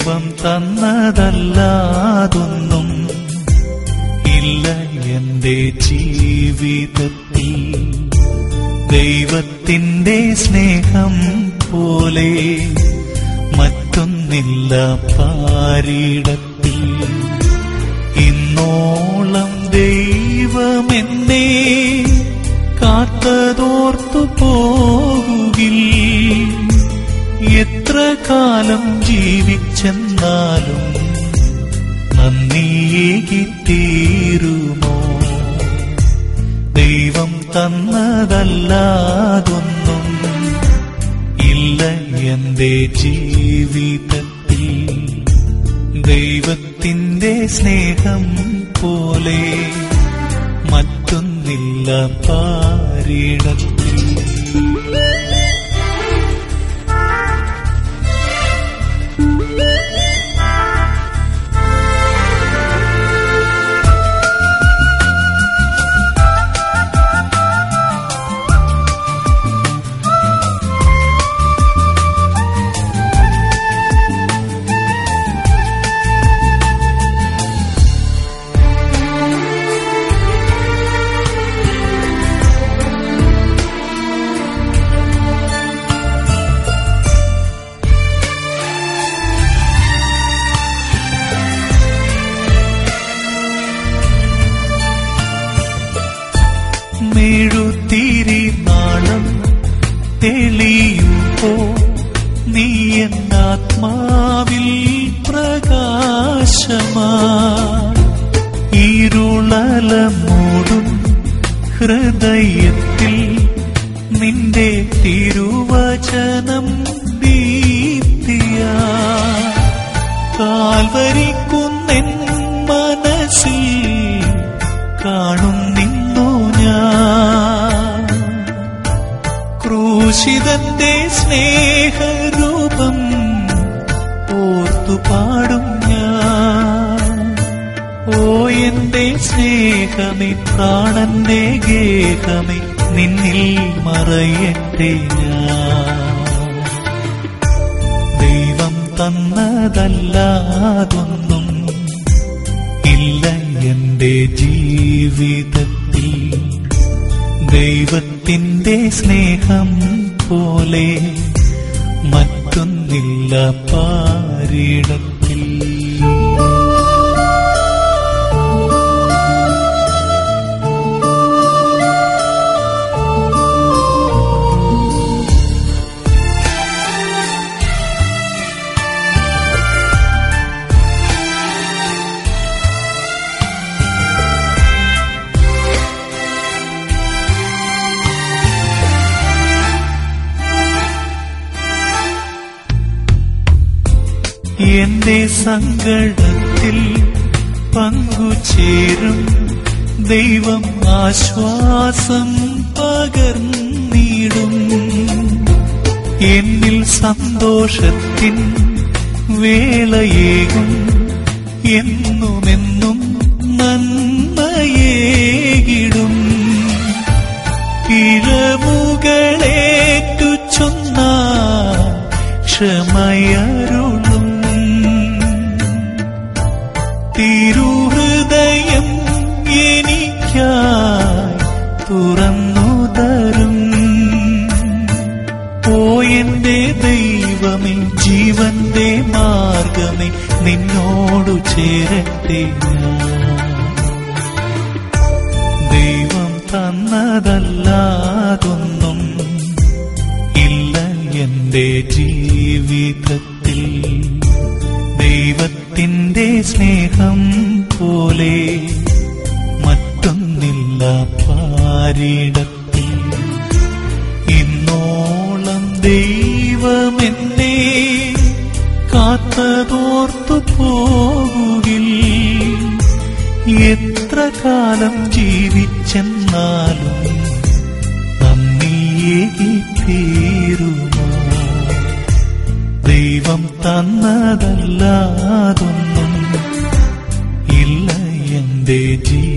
ദൈവം തന്നതല്ലാതൊന്നും ഇല്ല എന്റെ ജീവിതത്തിൽ ദൈവത്തിന്റെ സ്നേഹം പോലെ മറ്റൊന്നില്ല പാരിടത്തിൽ ഇന്നോളം ദൈവമെന്നെ കാത്തതോർത്തു പോകുകിൽ എത്ര കാലം ജീവിച്ചെന്നാലും നന്ദിയേകി തീരുമോ ദൈവം തന്നതല്ലാതൊന്നും ഇല്ല എന്റെ ജീവിതത്തിൽ ദൈവത്തിന്റെ സ്നേഹം പോലെ മറ്റൊന്നില്ല പാരിടത്തിൽ മെഴുത്തിരി നാളം തെളിയുമ്പോ നീ എന്നാത്മാവിൽ പ്രകാശമാ ഇരുളല മൂടും ഹൃദയത്തിൽ നിന്റെ തിരുവചനം ദീപ്തിയാ കാൽവരിക്കുന്നൻ മനസ്സിൽ കാണും നിന്നു ഞാൻ ക്രൂശിതന്റെ സ്നേഹരൂപം ഓർത്തു പാടും ഞാൻ ഓ എന്റെ സ്നേഹമേ പ്രാണന്റെ ഗേഹമേ നിന്നിൽ മറയട്ടെ ഞാൻ ദൈവം തന്നതല്ലാതൊന്നും ഇല്ല എന്റെ ജീവിതത്തിൽ ദൈവത്തിന്റെ സ്നേഹം പോലെ മറ്റൊന്നില്ല പാരിടത്തിൽ എന്റെ സങ്കടത്തിൽ പങ്കുചേരും ദൈവം ആശ്വാസം പകർന്നിടും എന്നിൽ സന്തോഷത്തിൻ വേളയേകും എന്നുമെന്നും നന്മയേകിടും ഇഴവുകളേറ്റു ചൊന്ന ക്ഷമയരുളും തിരുഹൃദയം എനിക്കായി തുറന്നു തരും ഓ എന്റെ ദൈവമേ ജീവന്റെ മാർഗമേ നിന്നോടു ചേരട്ടെ ഞാൻ. ദൈവം തന്നതല്ലാതൊന്നും ഇല്ല എന്റെ ജീവിതത്തിൽ ദൈവത്തിന്റെ സ്നേഹം പോലെ മറ്റൊന്നില്ല പാരിടത്തിൽ ഇന്നോളം ദൈവമെന്നെ കാത്തതോർത്തു പോകുകിൽ എത്ര കാലം ജീവിച്ചെന്നാലും നന്ദിയേകി തീരുമോ ദൈവം തന്നതല്ലാതൊന്നും ഇല്ല എന്റെ ജീ